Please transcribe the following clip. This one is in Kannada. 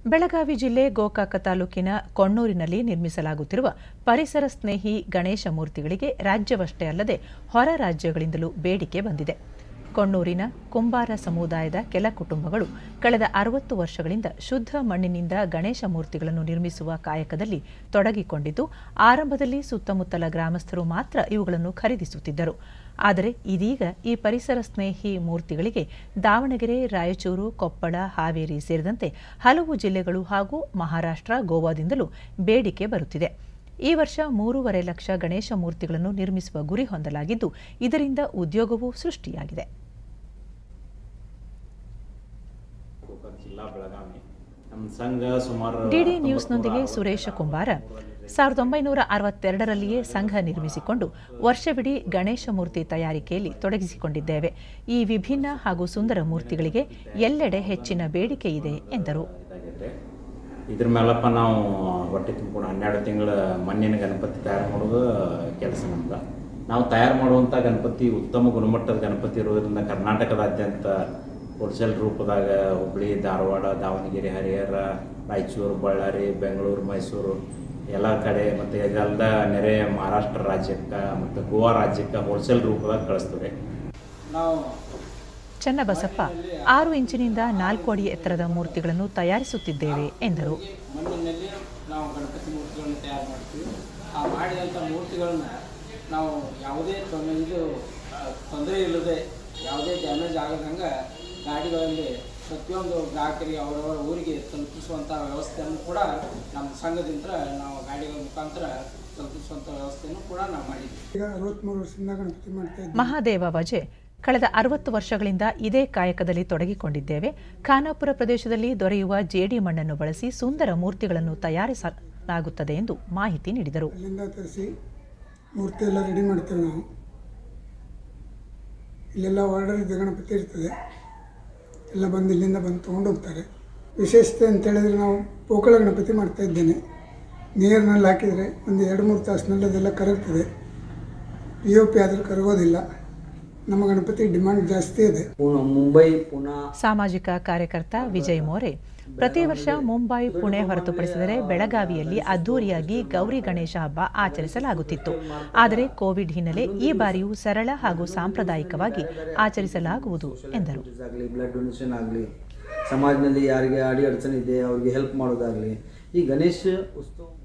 ಬೆಳಗಾವಿ ಜಿಲ್ಲೆ ಗೋಕಾಕ ತಾಲೂಕಿನ ಕೊಣ್ಣೂರಿನಲ್ಲಿ ನಿರ್ಮಿಸಲಾಗುತ್ತಿರುವ ಪರಿಸರ ಸ್ನೇಹಿ ಗಣೇಶ ಮೂರ್ತಿಗಳಿಗೆ ರಾಜ್ಯವಷ್ಟೇ ಅಲ್ಲದೆ ಹೊರ ರಾಜ್ಯಗಳಿಂದಲೂ ಬೇಡಿಕೆ ಬಂದಿದೆ ಕೊಣ್ಣೂರಿನ ಕುಂಬಾರ ಸಮುದಾಯದ ಕೆಲ ಕುಟುಂಬಗಳು ಕಳೆದ ಅರವತ್ತು ವರ್ಷಗಳಿಂದ ಶುದ್ಧ ಮಣ್ಣಿನಿಂದ ಗಣೇಶ ಮೂರ್ತಿಗಳನ್ನು ನಿರ್ಮಿಸುವ ಕಾಯಕದಲ್ಲಿ ತೊಡಗಿಕೊಂಡಿದ್ದು ಆರಂಭದಲ್ಲಿ ಸುತ್ತಮುತ್ತಲ ಗ್ರಾಮಸ್ಥರು ಮಾತ್ರ ಇವುಗಳನ್ನು ಖರೀದಿಸುತ್ತಿದ್ದರು ಆದರೆ ಇದೀಗ ಈ ಪರಿಸರ ಸ್ನೇಹಿ ಮೂರ್ತಿಗಳಿಗೆ ದಾವಣಗೆರೆ ರಾಯಚೂರು ಕೊಪ್ಪಳ ಹಾವೇರಿ ಸೇರಿದಂತೆ ಹಲವು ಜಿಲ್ಲೆಗಳು ಹಾಗೂ ಮಹಾರಾಷ್ಟ್ರ ಗೋವಾದಿಂದಲೂ ಬೇಡಿಕೆ ಬರುತ್ತಿದೆ ಈ ವರ್ಷ ಮೂರುವರೆ ಲಕ್ಷ ಗಣೇಶ ಮೂರ್ತಿಗಳನ್ನು ನಿರ್ಮಿಸುವ ಗುರಿ ಹೊಂದಲಾಗಿದ್ದು ಇದರಿಂದ ಉದ್ಯೋಗವೂ ಸೃಷ್ಟಿಯಾಗಿದೆ ಗೋಕಾಕ್ ಜಿಲ್ಲಾ ಬೆಳಗಾವಿ ನಮ್ಮ ಸಂಘ ಸುಮಾರು ಡಿಡಿ ನ್ಯೂಸ್ನೊಂದಿಗೆ ಸುರೇಶ ಕುಂಬಾರ ಸಾವಿರದ ಒಂಬೈನೂರ ಅರವತ್ತೆರಡರಲ್ಲಿಯೇ ಸಂಘ ನಿರ್ಮಿಸಿಕೊಂಡು ವರ್ಷವಿಡೀ ಗಣೇಶ ಮೂರ್ತಿ ತಯಾರಿಕೆಯಲ್ಲಿ ತೊಡಗಿಸಿಕೊಂಡಿದ್ದೇವೆ ಈ ವಿಭಿನ್ನ ಹಾಗೂ ಸುಂದರ ಮೂರ್ತಿಗಳಿಗೆ ಎಲ್ಲೆಡೆ ಹೆಚ್ಚಿನ ಬೇಡಿಕೆ ಇದೆ ಎಂದರು ಇದಾಗೈತೆ ಇದ್ರ ಮೇಲಪ್ಪ ನಾವು ಹೊಟ್ಟೆ ತುಂಬಿಕೊಂಡು ಹನ್ನೆರಡು ತಿಂಗಳ ಮಣ್ಣಿನ ಗಣಪತಿ ತಯಾರು ಮಾಡೋದು ಕೆಲಸ ನಮ್ದು ನಾವು ತಯಾರು ಮಾಡುವಂಥ ಗಣಪತಿ ಉತ್ತಮ ಗುಣಮಟ್ಟದ ಗಣಪತಿ ಇರೋದ್ರಿಂದ ಕರ್ನಾಟಕದಾದ್ಯಂತ ಹೋಲ್ಸೇಲ್ ರೂಪದಾಗ ಹುಬ್ಳಿ ಧಾರವಾಡ ದಾವಣಗೆರೆ ಹರಿಹರ ರಾಯಚೂರು ಬಳ್ಳಾರಿ ಬೆಂಗಳೂರು ಮೈಸೂರು ಎಲ್ಲ ಕಡೆ ಮತ್ತು ಇದಲ್ದ ನೆರೆ ಮಹಾರಾಷ್ಟ್ರ ರಾಜ್ಯಕ್ಕೆ ಮತ್ತು ಗೋವಾ ರಾಜ್ಯಕ್ಕೆ ಹೋಲ್ಸೇಲ್ ರೂಪದಾಗ ಕಳಿಸ್ತೇವೆ ನಾವು ಚನ್ನಬಸಪ್ಪ ಆರು ಇಂಚಿನಿಂದ ನಾಲ್ಕು ಅಡಿ ಎತ್ತರದ ಮೂರ್ತಿಗಳನ್ನು ತಯಾರಿಸುತ್ತಿದ್ದೇವೆ ಎಂದರು ಮಣ್ಣಿನಲ್ಲಿ ನಾವು ಗಣಪತಿ ಮೂರ್ತಿಗಳನ್ನ ತಯಾರು ಮಾಡ್ತೀವಿ ಆ ಮಾಡಿದಂಥ ಮೂರ್ತಿಗಳನ್ನ ನಾವು ಯಾವುದೇ ತೊಂದರೆ ಇದು ಆ, ತೊಂದರೆ ಇಲ್ಲದೆ ಯಾವುದೇ ಡ್ಯಾಮೇಜ್ ಆಗದಂಗೆ ಗಾಡಿಗಳಲ್ಲಿ ಪ್ರತಿಯೊಂದು ಗ್ರಾಹಕರಿಗೆ ಅವರವರ ಊರಿಗೆ ತಲುಪಿಸುವಂಥ ವ್ಯವಸ್ಥೆಯನ್ನು ಕೂಡ ನಮ್ಮ ಸಂಘದಿಂದ ನಾವು ಗಾಡಿಗಳ ಮುಖಾಂತರ ತಲುಪಿಸುವಂಥ ವ್ಯವಸ್ಥೆಯನ್ನು ಕೂಡ ನಾವು ಮಾಡಿದ್ದೀವಿ ಈಗ ಅರವತ್ತ್ಮೂರು ವರ್ಷದಿಂದ ಗಣಪತಿ ಮಾಡ್ತಾ ಇದ್ದೀವಿ ಮಹಾದೇವ ವಜೆ ಕಳೆದ ಅರವತ್ತು ವರ್ಷಗಳಿಂದ ಇದೇ ಕಾಯಕದಲ್ಲಿ ತೊಡಗಿಕೊಂಡಿದ್ದೇವೆ ಖಾನಾಪುರ ಪ್ರದೇಶದಲ್ಲಿ ದೊರೆಯುವ ಜೇಡಿ ಮಣ್ಣನ್ನು ಬಳಸಿ ಸುಂದರ ಮೂರ್ತಿಗಳನ್ನು ತಯಾರಿಸಲಾಗುತ್ತದೆ ಎಂದು ಮಾಹಿತಿ ನೀಡಿದರು ಅಲ್ಲಿಂದ ತರಿಸಿ ಮೂರ್ತಿ ಎಲ್ಲ ರೆಡಿ ಮಾಡ್ತೇವೆ ನಾವು ಇಲ್ಲೆಲ್ಲ ಆರ್ಡರ್ ಇದ್ದ ಗಣಪತಿ ಇರ್ತದೆ ಎಲ್ಲ ಬಂದು ಇಲ್ಲಿಂದ ಬಂದು ತೊಗೊಂಡು ಹೋಗ್ತಾರೆ ವಿಶೇಷತೆ ಅಂತ ಹೇಳಿದ್ರೆ ನಾವು ಪೋಕಳ ಗಣಪತಿ ಮಾಡ್ತಾ ಇದ್ದೇನೆ ನೀರಿನಲ್ಲಿ ಹಾಕಿದರೆ ಒಂದು ಎರಡು ಮೂರು ತಾಸಿನಲ್ಲಿ ಅದೆಲ್ಲ ಕರಗ್ತದೆ ಪಿ ಒ ಪಿ ಆದರೂ ಕರಗೋದಿಲ್ಲ ನಮ್ಮ ಗಣಪತಿ ಡಿಮಾಂಡ್ ಜಾಸ್ತಿ ಇದೆ ಪುಣೆ ಮುಂಬೈ ಪುನಾ ಸಾಮಾಜಿಕ ಕಾರ್ಯಕರ್ತ ವಿಜಯ್ ಮೋರೆ ಪ್ರತಿ ವರ್ಷ ಮುಂಬೈ ಪುಣೆ ಹೊರತುಪಡಿಸಿದರೆ ಬೆಳಗಾವಿಯಲ್ಲಿ ಅದ್ದೂರಿಯಾಗಿ ಗೌರಿ ಗಣೇಶ ಹಬ್ಬ ಆಚರಿಸಲಾಗುತ್ತಿತ್ತು ಆದರೆ ಕೋವಿಡ್ ಹಿನ್ನೆಲೆ ಈ ಬಾರಿಯೂ ಸರಳ ಹಾಗೂ ಸಾಂಪ್ರದಾಯಿಕವಾಗಿ ಆಚರಿಸಲಾಗುವುದು ಎಂದರು ಆಗಲಿ ಬ್ಲಡ್ ಡೊನೇಷನ್ ಆಗಲಿ ಸಮಾಜದಲ್ಲಿ ಯಾರಿಗೆ ಅಡಿ ಅಡಚಣೆ ಇದೆ ಅವ್ರಿಗೆ ಹೆಲ್ಪ್ ಮಾಡೋದಾಗಲಿ ಈ ಗಣೇಶ ಉತ್ಸವ